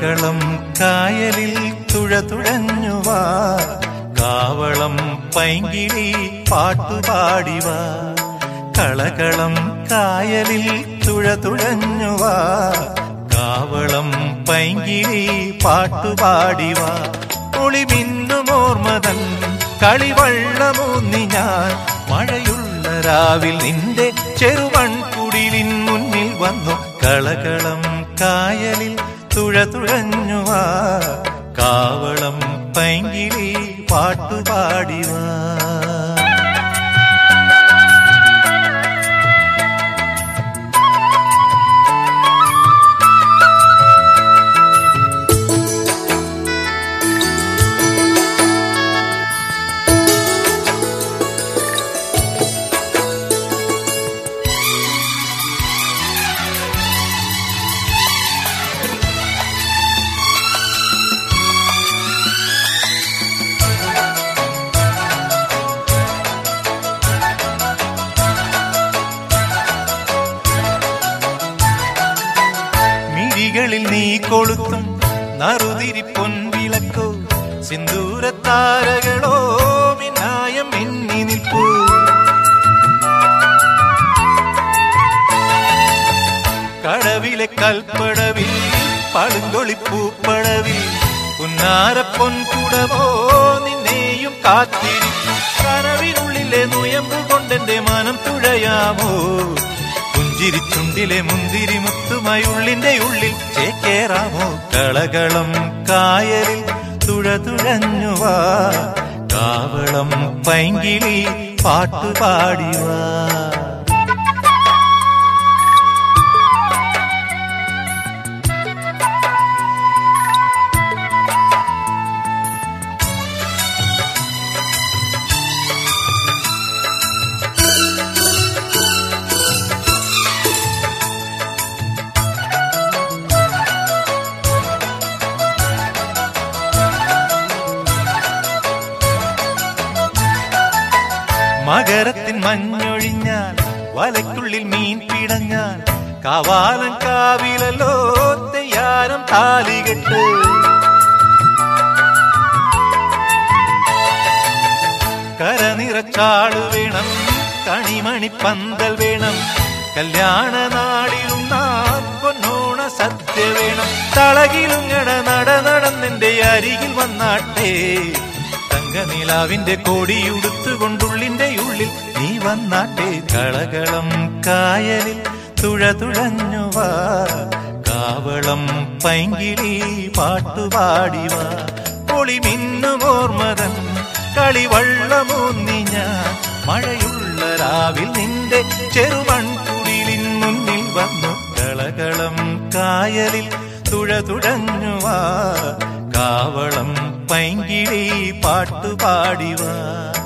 കളകളം കായലിൽ തുഴ തുഴഞ്ഞുവാ കാവളം പൈങ്കിളി പാട്ടുപാടിവാ കളകളം കായലിൽ തുഴ തുഴഞ്ഞുവാ കാവളം പൈങ്കിളി പാട്ടുപാടിവാ ഒളിമിന്നുമോർമതൻ കളിവള്ളമൂന്നി ഞാൻ മഴയുള്ള രാവിൽ നിന്റെ ചെറുവൺകുടിലിൻ മുന്നിൽ വന്നു കളകളം കായലിൽ തുഴ തുഴഞ്ഞുവാ കാവളം പൈങ്കിളി പാട്ടുപാടിവാ മിഴികളിൽ നീ കൊളുത്തും നറുതിരി പൊൻവിളക്കോ സിന്ദൂരത്താരകളോ മിന്നായം മിന്നി നിൽപ്പൂ കടവിലെ കൽപ്പടവിൽ പളുങ്കൊളിപ്പൂപ്പടവിൽ പുന്നാര പൊൻകുടമോ നിന്നെയും കാത്തിരിക്കും കനവിനുള്ളിലെ നുയമ്പ് കൊണ്ടെന്റെ മനം തുഴയാമോ പുഞ്ചിരിച്ചുണ്ടിലെ മുന്തിരി മുത്തുമായി ഉള്ളിന്റെ ഉള്ളിൽ ചേക്കേറാമോ കളകളം കായലിൽ തുഴ തുഴഞ്ഞുവാ കാവളം പൈങ്കിളി പാട്ടുപാടിവാ മകരത്തിൻ മഞ്ഞൊഴിഞ്ഞാൽ വലയ്ക്കുള്ളിൽ മീൻ പിടഞ്ഞാൽ കവാലൻ കാവിലല്ലോ തെയ്യാരം താലികെട്ട് കരനിറച്ചാള് വേണം കണിമണി പന്തൽ വേണം കല്യാണ നാളിലും നാൻ പൊന്നോണ സദ്യ വേണം തളകിലുങ്ങട നട നടന്നെന്റെ അരികിൽ വന്നാട്ടെ തങ്കനിലാവിന്റെ കോടിയുടുത്തുകൊണ്ടുള്ളിന്റെ ഉള്ളിൽ നീ വന്നാട്ടെ കളകളം കായലിൽ തുഴ തുഴഞ്ഞുവാ കാവളം പൈങ്കിളി പാട്ടുപാടിവാ പൊളിമിന്നുമോർമതൻ കളിവള്ളമൂന്നി ഞാൻ മഴയുള്ള രാവിൽ നിന്റെ ചെറുമൺകുടിലിൻ മുന്നിൽ വന്നു കളകളം കായലിൽ തുഴ തുഴഞ്ഞുവാ കാവളം പൈങ്കിളി പാട്ടുപാടിവാ